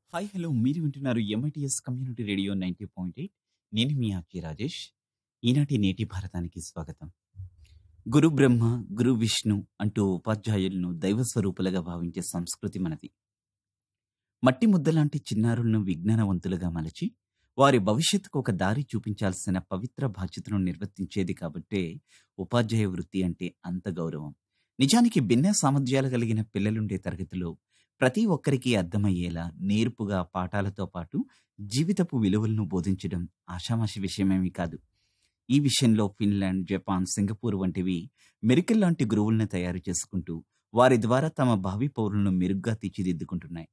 hi hello మీరు వింటున్నారు MITS community radio ninety point eight నేను మీ ఆర్జే రాజేష్ ఈనాటి నేటి భారతానికి స్వాగతం గురు బ్రహ్మ గురు విష్ణు అంటూ ఉపాధ్యాయులను దైవ స్వరూపులుగా భావించే సంస్కృతి మనది మట్టి ముద్దలాంటి చిన్నారులను విజ్ఞానవంతులుగా మలచి వారి భవిష్యత్తుకు ఒక దారి చూపించాల్సిన పవిత్ర బాధ్యతను నిర్వర్తించేది కాబట్టే ఉపాధ్యాయ వృత్తి అంటే అంత గౌరవం నిజానికి భిన్న సామర్థ్యాలు కలిగిన పిల్లలుండే తరగతిలో ప్రతి ఒక్కరికి అర్థమయ్యేలా నేర్పుగా పాఠాలతో పాటు జీవితపు విలువలను బోధించడం ఆషామాషి విషయమేమీ కాదు ఈ విషయంలో ఫిన్లాండ్ జపాన్ సింగపూర్ వంటివి మెరికల్ లాంటి గురువులను తయారు చేసుకుంటూ వారి ద్వారా తమ భావి పౌరులను మెరుగ్గా తీర్చిదిద్దుకుంటున్నాయి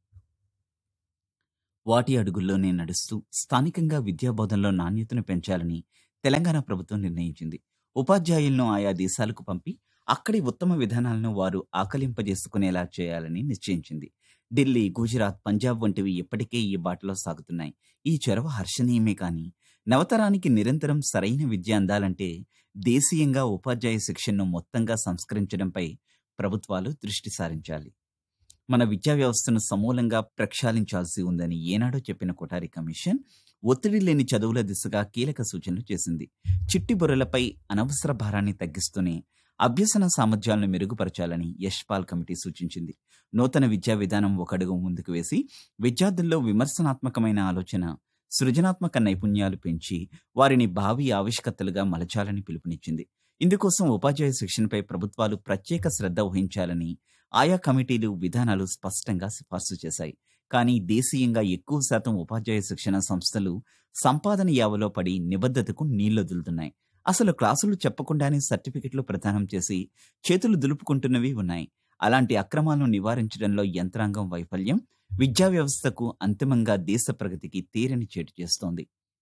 వాటి అడుగుల్లోనే నడుస్తూ స్థానికంగా విద్యాబోధనలో నాణ్యతను పెంచాలని తెలంగాణ ప్రభుత్వం నిర్ణయించింది ఉపాధ్యాయులను ఆయా దేశాలకు పంపి అక్కడి ఉత్తమ విధానాలను వారు ఆకలింపజేసుకునేలా చేయాలని నిశ్చయించింది ఢిల్లీ గుజరాత్ పంజాబ్ వంటివి ఇప్పటికే ఈ బాటలో సాగుతున్నాయి ఈ చొరవ హర్షణీయమే కానీ నవతరానికి నిరంతరం సరైన విద్య అందాలంటే దేశీయంగా ఉపాధ్యాయ శిక్షణను మొత్తంగా సంస్కరించడంపై ప్రభుత్వాలు దృష్టి సారించాలి మన విద్యా వ్యవస్థను సమూలంగా ప్రక్షాళించాల్సి ఉందని ఏనాడో చెప్పిన కొఠారి కమిషన్ ఒత్తిడి లేని చదువుల దిశగా కీలక సూచనలు చేసింది చిట్టి బుర్రలపై అనవసర భారాన్ని తగ్గిస్తూనే అభ్యసన సామర్థ్యాలను మెరుగుపరచాలని యశ్పాల్ కమిటీ సూచించింది నూతన విద్యా విధానం ఒక అడుగు ముందుకు వేసి విద్యార్థుల్లో విమర్శనాత్మకమైన ఆలోచన సృజనాత్మక నైపుణ్యాలు పెంచి వారిని భావి ఆవిష్కర్తలుగా మలచాలని పిలుపునిచ్చింది ఇందుకోసం ఉపాధ్యాయ శిక్షణపై ప్రభుత్వాలు ప్రత్యేక శ్రద్ధ వహించాలని ఆయా కమిటీలు విధానాలు స్పష్టంగా సిఫార్సు చేశాయి కానీ దేశీయంగా ఎక్కువ శాతం ఉపాధ్యాయ శిక్షణ సంస్థలు సంపాదన యావలో పడి నిబద్ధతకు నీళ్లొదులుతున్నాయి అసలు క్లాసులు చెప్పకుండానే సర్టిఫికెట్లు ప్రదానం చేసి చేతులు దులుపుకుంటున్నవి ఉన్నాయి అలాంటి అక్రమాలను నివారించడంలో యంత్రాంగం వైఫల్యం విద్యా వ్యవస్థకు అంతిమంగా దేశ ప్రగతికి తీరని చేటు చేస్తోంది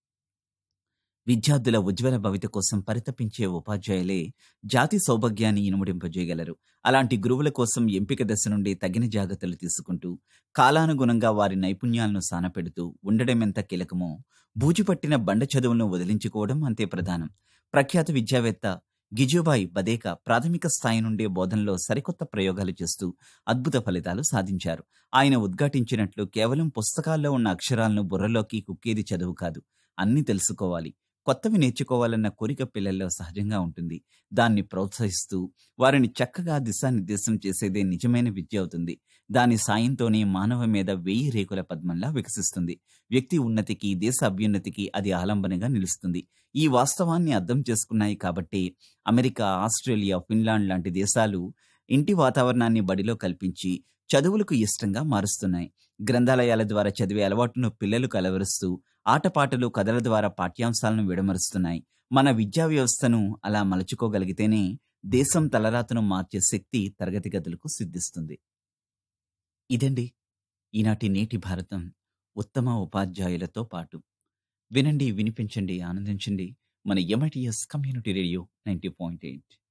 విద్యార్థుల ఉజ్వల భవిత కోసం పరితపించే ఉపాధ్యాయులే జాతి సౌభాగ్యాన్ని ఇనుమడింపజేయగలరు అలాంటి గురువుల కోసం ఎంపిక దశ నుండి తగిన జాగ్రత్తలు తీసుకుంటూ కాలానుగుణంగా వారి నైపుణ్యాలను సానపెడుతూ ఉండడం ఎంత కీలకమో బూజుపట్టిన బండ చదువులను వదిలించుకోవడం అంతే ప్రధానం ప్రఖ్యాత విద్యావేత్త గిజుబాయ్ బదేక ప్రాథమిక స్థాయి నుండే బోధనలో సరికొత్త ప్రయోగాలు చేస్తూ అద్భుత ఫలితాలు సాధించారు ఆయన ఉద్ఘాటించినట్లు కేవలం పుస్తకాల్లో ఉన్న అక్షరాలను బుర్రలోకి కుక్కేది చదువు కాదు అన్ని తెలుసుకోవాలి కొత్తవి నేర్చుకోవాలన్న కోరిక పిల్లల్లో సహజంగా ఉంటుంది దాన్ని ప్రోత్సహిస్తూ వారిని చక్కగా దిశానిర్దేశం చేసేదే నిజమైన విద్య అవుతుంది దాని సాయంతోనే మానవ మీద వెయ్యి రేకుల పద్మంలా వికసిస్తుంది వ్యక్తి ఉన్నతికి దేశ అభ్యున్నతికి అది ఆలంబనగా నిలుస్తుంది ఈ వాస్తవాన్ని అర్థం చేసుకున్నాయి కాబట్టి అమెరికా ఆస్ట్రేలియా ఫిన్లాండ్ లాంటి దేశాలు ఇంటి వాతావరణాన్ని బడిలో కల్పించి చదువులకు ఇష్టంగా మారుస్తున్నాయి గ్రంథాలయాల ద్వారా చదివే అలవాటును పిల్లలకు అలవరుస్తూ ఆటపాటలు కథల ద్వారా పాఠ్యాంశాలను విడమరుస్తున్నాయి మన విద్యా వ్యవస్థను అలా మలుచుకోగలిగితేనే దేశం తలరాతను మార్చే శక్తి తరగతి గదులకు సిద్ధిస్తుంది ఇదండి ఈనాటి నేటి భారతం ఉత్తమ ఉపాధ్యాయులతో పాటు వినండి వినిపించండి ఆనందించండి మన MITS community radio ninety point eight